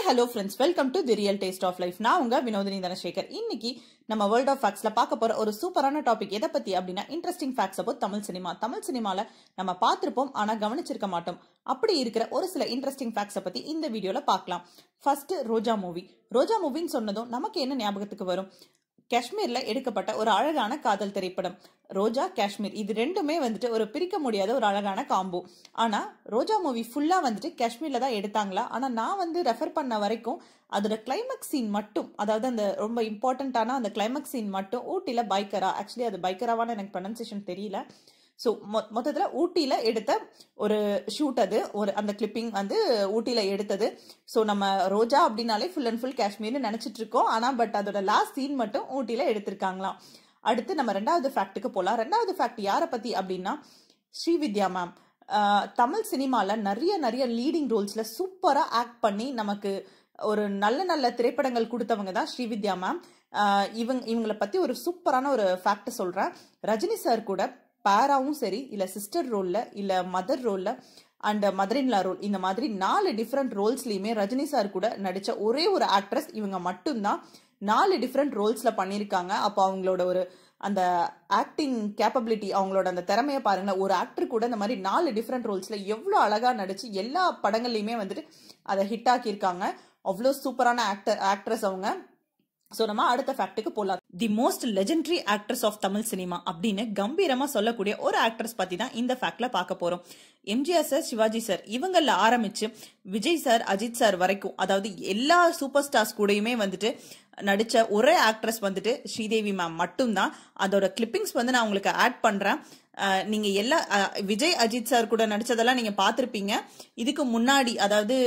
hello friends welcome to the real taste of life நான் உங்க வினோதினி தனசேகர் இன்னைக்கு நம்ம வேர்ல்ட் ஆஃப் ஃபேக்ட்ஸ்ல பார்க்க போற ஒரு சூப்பரான டாபிக் எதை பத்தி அப்படின்னா interesting facts about Tamil cinema Tamil சினிமால நம்ம பார்த்திருப்போம் ஆனா கவனிச்சிருக்க மாட்டோம் அப்படி இருக்கிற ஒரு சில இன்ட்ரெஸ்டிங் ஃபேக்ட்ஸை பத்தி இந்த வீடியோல பார்க்கலாம் ஃபர்ஸ்ட் ரோஜா மூவி ரோஜா மூவின்னு சொன்னதும் நமக்கு என்ன ஞாபகத்துக்கு வரும் காஷ்மீர்ல எடுக்கப்பட்ட ஒரு அழகான காதல் திரைப்படம் ரோஜா காஷ்மீர் இது ரெண்டுமே வந்துட்டு ஒரு பிரிக்க முடியாத ஒரு அழகான காம்போ ஆனா ரோஜா மூவி ஃபுல்லா வந்துட்டு காஷ்மீர்ல தான் எடுத்தாங்களா ஆனா நான் வந்து ரெஃபர் பண்ண வரைக்கும் அதோட கிளைமேக்ஸ் சீன் மட்டும் அதாவது அந்த ரொம்ப இம்பார்ட்டன்டான அந்த கிளைமேக்ஸ் சீன் மட்டும் ஊட்டில பைக்கரா ஆக்சுவலி அது பைக்கராவான எனக்கு ப்ரொனன்சியேஷன் தெரியல ஸோ மொத்தத்தில் ஊட்டியில் எடுத்த ஒரு ஷூட் அது ஒரு அந்த கிளிப்பிங் வந்து ஊட்டியில் எடுத்தது ஸோ நம்ம ரோஜா அப்படின்னாலே ஃபுல் அண்ட் ஃபுல் காஷ்மீர்னு நினச்சிட்டு இருக்கோம் ஆனால் பட் அதோட லாஸ்ட் சீன் மட்டும் ஊட்டியில் எடுத்திருக்காங்களாம் அடுத்து நம்ம ரெண்டாவது ஃபேக்ட்டுக்கு போகலாம் ரெண்டாவது ஃபேக்ட் யாரை பற்றி அப்படின்னா ஸ்ரீவித்யா மேம் தமிழ் சினிமாவில் நிறைய நிறைய லீடிங் ரோல்ஸில் சூப்பராக ஆக்ட் பண்ணி நமக்கு ஒரு நல்ல நல்ல திரைப்படங்கள் கொடுத்தவங்க தான் ஸ்ரீவித்யா மேம் இவங்க இவங்களை பற்றி ஒரு சூப்பரான ஒரு ஃபேக்ட் சொல்கிறேன் ரஜினி சார் கூட பேராவும் சரி இல்லை சிஸ்டர் ரோலில் இல்லை மதர் ரோலில் அண்ட் மதர் இன்லா ரோல் இந்த மாதிரி நாலு டிஃப்ரெண்ட் ரோல்ஸ்லையுமே ரஜினி சார் கூட நடித்த ஒரே ஒரு ஆக்ட்ரஸ் இவங்க மட்டும்தான் நாலு டிஃப்ரெண்ட் ரோல்ஸில் பண்ணியிருக்காங்க அப்போ அவங்களோட ஒரு அந்த ஆக்டிங் கேப்பபிலிட்டி அவங்களோட அந்த திறமையை பாருங்களேன் ஒரு ஆக்டர் கூட இந்த மாதிரி நாலு டிஃப்ரெண்ட் ரோல்ஸில் எவ்வளோ அழகாக நடிச்சு எல்லா படங்கள்லையுமே வந்துட்டு அதை ஹிட் ஆக்கியிருக்காங்க அவ்வளோ சூப்பரான ஆக்டர் ஆக்ட்ரஸ் அவங்க ஸோ நம்ம அடுத்த ஃபேக்ட்டுக்கு போகலாம் the most legendary actress of Tamil cinema அப்படின்னு கம்பீரமா சொல்லக்கூடிய ஒரு ஆக்ட்ரஸ் பத்தி தான் இந்த ஃபேக்ட்ல பார்க்க போறோம் எம்ஜிஆர் சார் சிவாஜி சார் இவங்கள ஆரம்பிச்சு விஜய் சார் அஜித் சார் வரைக்கும் அதாவது எல்லா சூப்பர் ஸ்டார்ஸ் கூடயுமே வந்துட்டு நடிச்ச ஒரே ஆக்ட்ரஸ் வந்துட்டு ஸ்ரீதேவி மேம் மட்டும்தான் அதோட கிளிப்பிங்ஸ் வந்து நான் உங்களுக்கு ஆட் பண்றேன் நீங்க எல்லா விஜய் அஜித் சார் கூட நடிச்சதெல்லாம் நீங்க பார்த்துருப்பீங்க இதுக்கு முன்னாடி அதாவது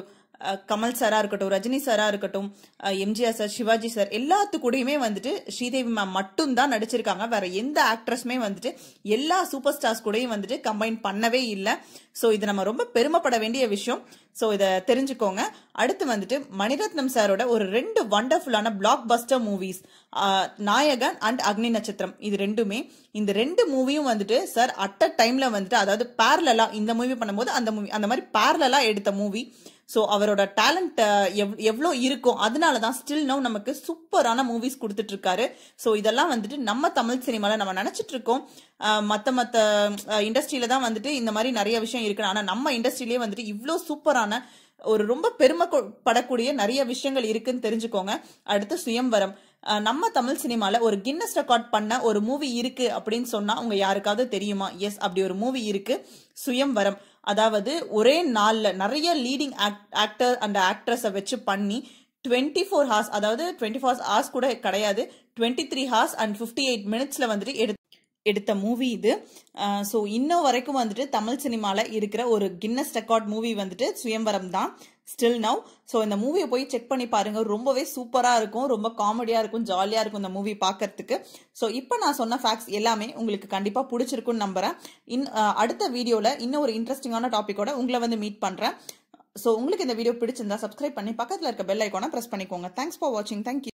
கமல் சாரா இருக்கட்டும் ரஜினி சாரா இருக்கட்டும் எம்ஜிஆர் சார் சிவாஜி சார் எல்லாத்து கூடயுமே வந்துட்டு ஸ்ரீதேவி மேம் மட்டும் தான் நடிச்சிருக்காங்க வேற எந்த ஆக்ட்ரஸுமே வந்துட்டு எல்லா சூப்பர் ஸ்டார்ஸ் கூடயும் வந்துட்டு கம்பைன் பண்ணவே இல்லை ஸோ இது நம்ம ரொம்ப பெருமைப்பட வேண்டிய விஷயம் ஸோ இதை தெரிஞ்சுக்கோங்க அடுத்து வந்துட்டு மணிரத்னம் சாரோட ஒரு ரெண்டு வண்டர்ஃபுல்லான blockbuster movies Nayakan and Agni Natchathiram இது ரெண்டுமே இந்த ரெண்டு மூவியும் வந்துட்டு சார் அட் அ டைம்ல வந்துட்டு அதாவது பேரலா இந்த மூவி பண்ணும்போது அந்த மூவி அந்த மாதிரி பேரலா எடுத்த மூவி ஸோ அவரோட டேலண்ட் எவ் எவ்வளோ இருக்கும் அதனால தான் ஸ்டில் நோ நமக்கு சூப்பரான மூவிஸ் கொடுத்துட்டு இருக்காரு ஸோ இதெல்லாம் வந்துட்டு நம்ம தமிழ் சினிமாவில் நம்ம நினச்சிட்டு இருக்கோம் மற்ற மற்ற இண்டஸ்ட்ரியில தான் வந்துட்டு இந்த மாதிரி நிறைய விஷயம் இருக்கு ஆனால் நம்ம இண்டஸ்ட்ரியிலே வந்துட்டு இவ்வளோ சூப்பரான ஒரு ரொம்ப பெருமைப்படக்கூடிய நிறைய விஷயங்கள் இருக்குன்னு தெரிஞ்சுக்கோங்க அடுத்து சுயம்வரம் நம்ம தமிழ் சினிமால ஒரு கின்னஸ் ரெக்கார்ட் பண்ண ஒரு மூவி இருக்கு அப்படின்னு சொன்னா உங்க யாருக்காவது தெரியுமா எஸ் அப்படி ஒரு மூவி இருக்கு சுயம்வரம் அதாவது ஒரே நாள்ல நிறைய லீடிங் ஆக்டர் அண்ட் ஆக்ட்ரஸை வச்சு பண்ணி டுவெண்ட்டி ஃபோர் ஹார்ஸ் அதாவது டுவெண்ட்டி ஃபோர் ஹார்ஸ் கூட கிடையாது twenty three hours and fifty eight மினிட்ஸ்ல வந்துட்டு எடுத்து எடுத்த மூவி இது ஸோ இன்னும் வரைக்கும் வந்துட்டு தமிழ் சினிமாவில் இருக்கிற ஒரு கின்னஸ் ரெக்கார்ட் மூவி வந்துட்டு சுயம்பரம் தான் ஸ்டில் நவ் ஸோ இந்த மூவியை போய் செக் பண்ணி பாருங்க ரொம்பவே சூப்பராக இருக்கும் ரொம்ப காமெடியாக இருக்கும் ஜாலியாக இருக்கும் இந்த மூவி பார்க்கறதுக்கு ஸோ இப்போ நான் சொன்ன ஃபேக்ட்ஸ் எல்லாமே உங்களுக்கு கண்டிப்பாக பிடிச்சிருக்குன்னு நம்புறேன் இன் அடுத்த வீடியோவில் இன்னும் ஒரு இன்ட்ரெஸ்டிங்கான டாப்பிக்கோட உங்களை வந்து மீட் பண்ணுறேன் ஸோ உங்களுக்கு இந்த வீடியோ பிடிச்சிருந்தா சப்ஸ்கிரைப் பண்ணி பக்கத்தில் இருக்க பெல் ஐக்கானை ப்ரெஸ் பண்ணிக்கோங்க தேங்க்ஸ் ஃபார் வாட்சிங் தேங்க்யூ